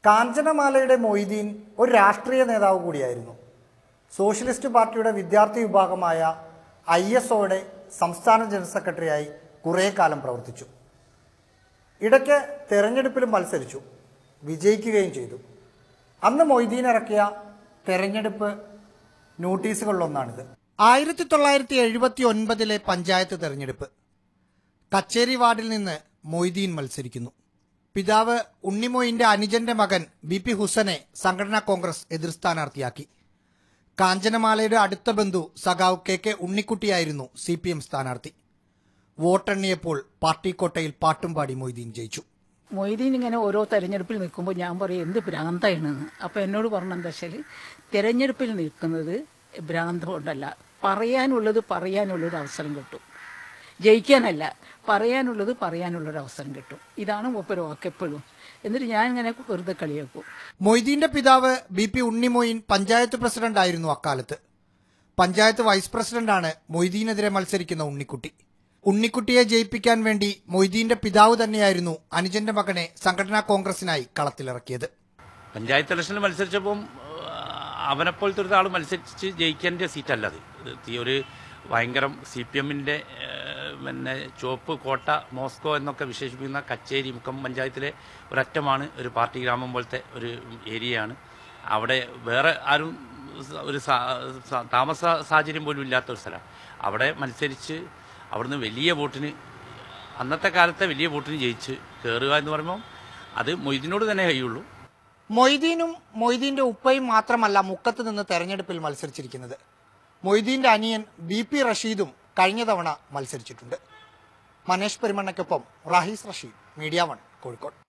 കാഞ്ചനമാലയുടെ മൊയ്തീൻ ഒരു രാഷ്ട്രീയ നേതാവ് കൂടിയായിരുന്നു സോഷ്യലിസ്റ്റ് പാർട്ടിയുടെ വിദ്യാർത്ഥി വിഭാഗമായ ഐ എസ് ഒയുടെ സംസ്ഥാന ജനറൽ സെക്രട്ടറിയായി കുറേ കാലം പ്രവർത്തിച്ചു ഇടയ്ക്ക് തെരഞ്ഞെടുപ്പിലും മത്സരിച്ചു വിജയിക്കുകയും ചെയ്തു അന്ന് മൊയ്തീൻ ഇറക്കിയ തെരഞ്ഞെടുപ്പ് നോട്ടീസുകളിലൊന്നാണിത് ആയിരത്തി തൊള്ളായിരത്തി എഴുപത്തി ഒൻപതിലെ പഞ്ചായത്ത് തെരഞ്ഞെടുപ്പ് കച്ചേരി വാർഡിൽ നിന്ന് മൊയ്തീൻ മത്സരിക്കുന്നു പിതാവ് ഉണ്ണിമൊയിന്റെ അനുജന്റെ മകൻ ബി പി ഹുസനെ സംഘടനാ കോൺഗ്രസ് എതിർ സ്ഥാനാർത്ഥിയാക്കി കാഞ്ചനമാലയുടെ അടുത്ത ബന്ധു സഖാവ് കെ കെ ഉണ്ണിക്കുട്ടിയായിരുന്നു സി പി എം സ്ഥാനാർത്ഥി വോട്ടെണ്ണിയപ്പോൾ പാർട്ടി കോട്ടയിൽ പാട്ടും പാടി മൊയ്തീൻ ജയിച്ചു മൊയ്തീൻ ഇങ്ങനെ ഓരോ തെരഞ്ഞെടുപ്പിൽ നിൽക്കുമ്പോൾ ഞാൻ പറയും എന്ത് ഭ്രാന്താണെന്ന് അപ്പോൾ എന്നോട് പറഞ്ഞ എന്താ വെച്ചാൽ തെരഞ്ഞെടുപ്പിൽ നിൽക്കുന്നത് ഭ്രാന്ത് കൊണ്ടല്ല പറയാനുള്ളത് പറയാനുള്ളൊരു അവസരം കിട്ടും ജയിക്കാനല്ല പറയാനുള്ളത് പറയാനുള്ളൊരു അവസരം കിട്ടും ഇതാണ് മൂപ്പര് വാക്ക് എപ്പോഴും എന്നിട്ട് ഞാൻ ഇങ്ങനെ വെറുതെ കളിയാക്കും മൊയ്തീന്റെ പിതാവ് ബി പി ഉണ്ണിമൊയിൻ പഞ്ചായത്ത് പ്രസിഡന്റായിരുന്നു അക്കാലത്ത് പഞ്ചായത്ത് വൈസ് പ്രസിഡന്റാണ് മൊയ്തീനെതിരെ മത്സരിക്കുന്ന ഉണ്ണിക്കുട്ടി ഉണ്ണിക്കുട്ടിയെ ജയിപ്പിക്കാൻ വേണ്ടി മൊയ്തീന്റെ പിതാവ് തന്നെയായിരുന്നു അനുജന്റെ മകനെ സംഘടനാ കോൺഗ്രസിനായി കളത്തിലിറക്കിയത് പഞ്ചായത്ത് ഇലക്ഷനിൽ മത്സരിച്ചപ്പം അവനെപ്പോലത്തെ ഒരാൾ മത്സരിച്ച് ജയിക്കേണ്ട സീറ്റല്ല അത് ഇത് ഈ ഒരു ഭയങ്കര സി പി എമ്മിൻ്റെ പിന്നെ ചുവപ്പ് കോട്ട മോസ്കോ എന്നൊക്കെ വിശേഷിപ്പിക്കുന്ന കച്ചേരി മുക്കം പഞ്ചായത്തിലെ ഒരറ്റമാണ് ഒരു പാർട്ടി ഗ്രാമം പോലത്തെ ഒരു ഏരിയയാണ് അവിടെ വേറെ ആരും സ- ഒരു സാ- സ- താമസ സാഹചര്യം പോലും ഇല്ലാത്ത ഒരു സ്ഥലമാണ് അവിടെ മത്സരിച്ച് അവിടുന്ന് വലിയ വോട്ടിന് അന്നത്തെ കാലത്തെ വലിയ വോട്ടിന് ജയിച്ച് കയറുക എന്ന് പറയുമ്പോൾ അത് മൊയ്തിനോട് തന്നെ കഴിയുള്ളൂ മൊയ്തീനും മൊയ്തീന്റെ ഉപ്പയും മാത്രമല്ല മുക്കത്ത് നിന്ന് തെരഞ്ഞെടുപ്പിൽ മത്സരിച്ചിരിക്കുന്നത് മൊയ്തീന്റെ അനിയൻ ബി പി റഷീദും കഴിഞ്ഞ തവണ മത്സരിച്ചിട്ടുണ്ട് മനേഷ് പെരുമണ്ണയ്ക്കൊപ്പം റാഹീസ് റഷീദ് മീഡിയ വൺ കോഴിക്കോട്